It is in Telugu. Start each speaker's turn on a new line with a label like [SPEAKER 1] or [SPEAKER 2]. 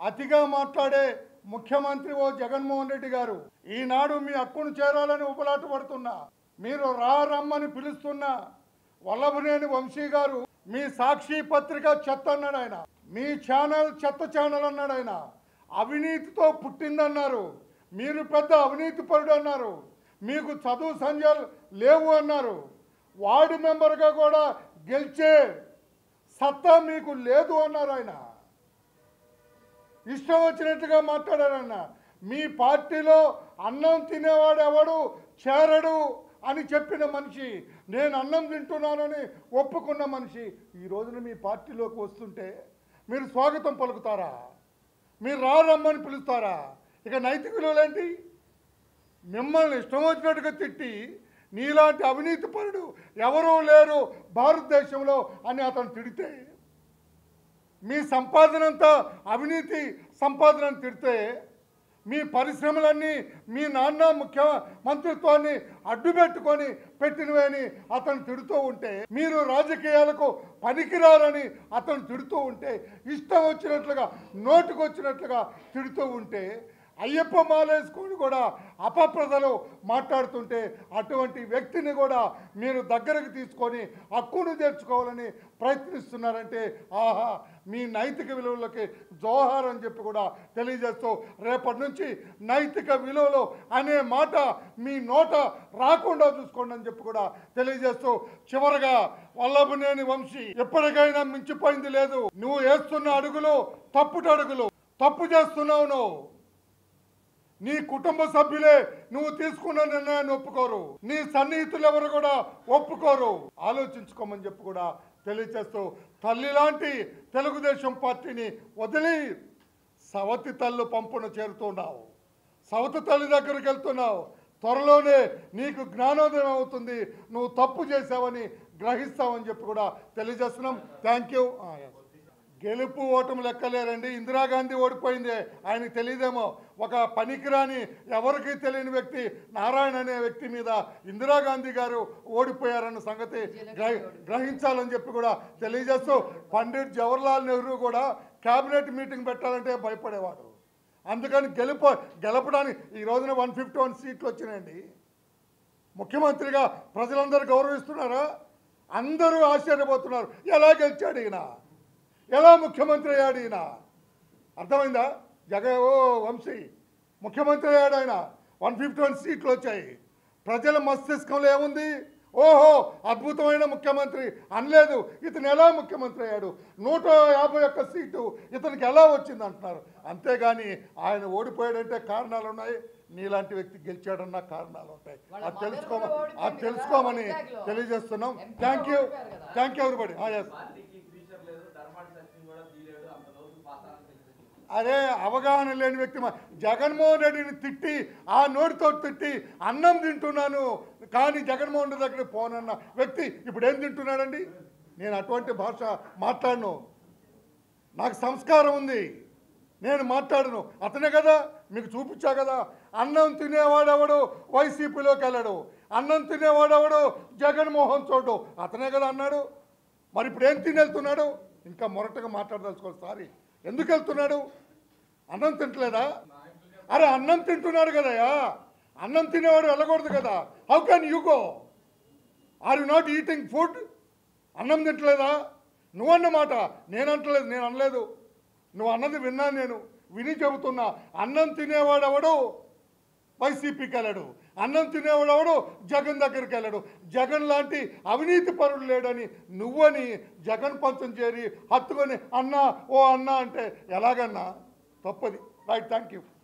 [SPEAKER 1] అతిగా మాట్లాడే ముఖ్యమంత్రి ఓ జగన్మోహన్ రెడ్డి గారు ఈనాడు మీ హక్కును చేరాలని ఉపలాట పడుతున్నా మీరు రా రమ్మని పిలుస్తున్నా వల్లభనేని వంశీ గారు మీ సాక్షి పత్రిక చెత్త అన్నాడు ఆయన మీ ఛానల్ చెత్త ఛానల్ అన్నాడు ఆయన అవినీతితో పుట్టిందన్నారు మీరు పెద్ద అవినీతి పరుడు అన్నారు మీకు చదువు సంజయాలు లేవు అన్నారు వార్డు మెంబర్గా కూడా గెలిచే సత్తా మీకు లేదు అన్నారు ఆయన ఇష్టం వచ్చినట్టుగా మాట్లాడారన్న మీ పార్టీలో అన్నం తినేవాడు ఎవడు చేరడు అని చెప్పిన మనిషి నేను అన్నం తింటున్నానని ఒప్పుకున్న మనిషి ఈ రోజున మీ పార్టీలోకి వస్తుంటే మీరు స్వాగతం పలుకుతారా మీరు రారమ్మని పిలుస్తారా ఇక నైతిక విలువలేంటి మిమ్మల్ని ఇష్టం వచ్చినట్టుగా తిట్టి నీలాంటి అవినీతి పరుడు ఎవరూ లేరు భారతదేశంలో అని అతను తిడితే మీ సంపాదన అంతా అవినీతి సంపాదన అని తిడితే మీ పరిశ్రమలన్నీ మీ నాన్న ముఖ్య మంత్రిత్వాన్ని అడ్డుపెట్టుకొని పెట్టినవని అతను తిడుతూ ఉంటే మీరు రాజకీయాలకు పనికిరారని అతను తిడుతూ ఉంటే ఇష్టం వచ్చినట్లుగా నోటుకొచ్చినట్లుగా తిడుతూ ఉంటే అయ్యప్ప మాలేసుకొని కూడా అపప్రదలు మాట్లాడుతుంటే అటువంటి వ్యక్తిని కూడా మీరు దగ్గరకు తీసుకొని హక్కును చేర్చుకోవాలని ప్రయత్నిస్తున్నారంటే ఆహా మీ నైతిక విలువలకి జోహార్ అని చెప్పి కూడా తెలియజేస్తూ రేపటి నుంచి నైతిక విలువలు అనే మాట మీ నోట రాకుండా చూసుకోండి అని చెప్పి కూడా తెలియజేస్తూ చివరగా వల్లభనేని వంశీ ఎప్పటికైనా మించిపోయింది లేదు నువ్వు వేస్తున్న అడుగులు తప్పుట అడుగులు తప్పు చేస్తున్నావు నువ్వు నీ కుటుంబ సభ్యులే నువ్వు తీసుకున్న నిర్ణయాన్ని ఒప్పుకోరు నీ సన్నిహితులు ఎవరు కూడా ఒప్పుకోరు ఆలోచించుకోమని చెప్పి కూడా తెలియచేస్తూ తల్లి లాంటి తెలుగుదేశం పార్టీని వదిలి సవతి తల్లు పంపున చేరుతున్నావు సవతి తల్లి దగ్గరికి వెళ్తున్నావు త్వరలోనే నీకు జ్ఞానోదయం అవుతుంది నువ్వు తప్పు చేసావని గ్రహిస్తావని చెప్పి కూడా తెలియజేస్తున్నాం థ్యాంక్ యూ గెలుపు ఓటమి లెక్కలేరండి ఇందిరాగాంధీ ఓడిపోయింది ఆయనకి తెలియదేమో ఒక పనికిరాని ఎవరికి తెలియని వ్యక్తి నారాయణ అనే వ్యక్తి మీద ఇందిరాగాంధీ గారు ఓడిపోయారన్న సంగతి గ్రహి- గ్రహించాలని చెప్పి కూడా తెలియజేస్తూ పండిట్ జవహర్లాల్ నెహ్రూ కూడా కేబినెట్ మీటింగ్ పెట్టాలంటే భయపడేవాడు అందుకని గెలుపు గెలపడానికి ఈ రోజున వన్ ఫిఫ్టీ వన్ సీట్లు వచ్చినాయండి ముఖ్యమంత్రిగా ప్రజలందరూ గౌరవిస్తున్నారా అందరూ ఆశ్చర్యపోతున్నారు ఎలా గెలిచాడు ఈయన ఎలా ముఖ్యమంత్రి అయ్యాడు ఈయన అర్థమైందా జగ ఓ వంశీ ముఖ్యమంత్రి అయ్యాడు ఆయన వన్ ఫిఫ్టీ వన్ సీట్లు వచ్చాయి ప్రజల మస్తిష్కంలో ఏముంది ఓహో అద్భుతమైన ముఖ్యమంత్రి అనలేదు ఇతను ఎలా ముఖ్యమంత్రి అయ్యాడు నూట యాభై ఒక్క సీటు ఇతనికి ఎలా వచ్చింది అంటున్నారు అంతేగాని ఆయన ఓడిపోయాడంటే కారణాలు ఉన్నాయి నీలాంటి వ్యక్తి గెలిచాడన్న కారణాలు ఉంటాయి అది తెలుసుకోమ అది తెలుసుకోమని తెలియజేస్తున్నాం థ్యాంక్ యూ థ్యాంక్ యూ ఎవరిబడి ఎస్
[SPEAKER 2] పార్టీకి ఫ్యూచర్ లేదు ధర్మాడి సత్యం కూడా తీయలేడు అంత లోతు పాతాలని తెలిసింది
[SPEAKER 1] అరే అవగాహన లేని వ్యక్తి మా- జగన్మోహన్ రెడ్డిని తిట్టి ఆ నోటితో తిట్టి అన్నం తింటున్నాను కానీ జగన్మోహన్ రెడ్డి దగ్గర పోనన్న వ్యక్తి ఇప్పుడు ఏం తింటున్నాడండి నేను అటువంటి భాష మాట్లాడను నాకు సంస్కారం ఉంది నేను మాట్లాడను అతనే కదా మీకు చూపించా కదా అన్నం తినేవాడెవడు వైసీపీలోకి వెళ్ళడు అన్నం తినేవాడెవడు జగన్మోహన్ చోటు అతనే కదా అన్నాడు మరి ఇప్పుడు ఏం తిని వెళ్తున్నాడు ఇంకా మొరటగా మాట్లాడదలుచుకోవాలి సారీ ఎందుకు వెళ్తున్నాడు అన్నం తింటలేదా అరే అన్నం తింటున్నాడు కదయా అన్నం తినేవాడు వెళ్ళకూడదు కదా how can you go are you not eating food అన్నం తింటలేదా నువ్వన్న మాట నేను అంటలేదు నేను అనలేదు నువ్వు అన్నది విన్నాను నేను విని చెబుతున్నా అన్నం తినేవాడెవడు వైసీపీకి వెళ్ళాడు అన్నం తినేవాడెవడు జగన్ దగ్గరికి వెళ్ళాడు జగన్ లాంటి అవినీతి పరుడు లేడని నువ్వని జగన్ పంచం చేరి హత్తుకొని అన్నా ఓ అన్నా అంటే ఎలాగన్నా తప్పది రైట్ థ్యాంక్ యూ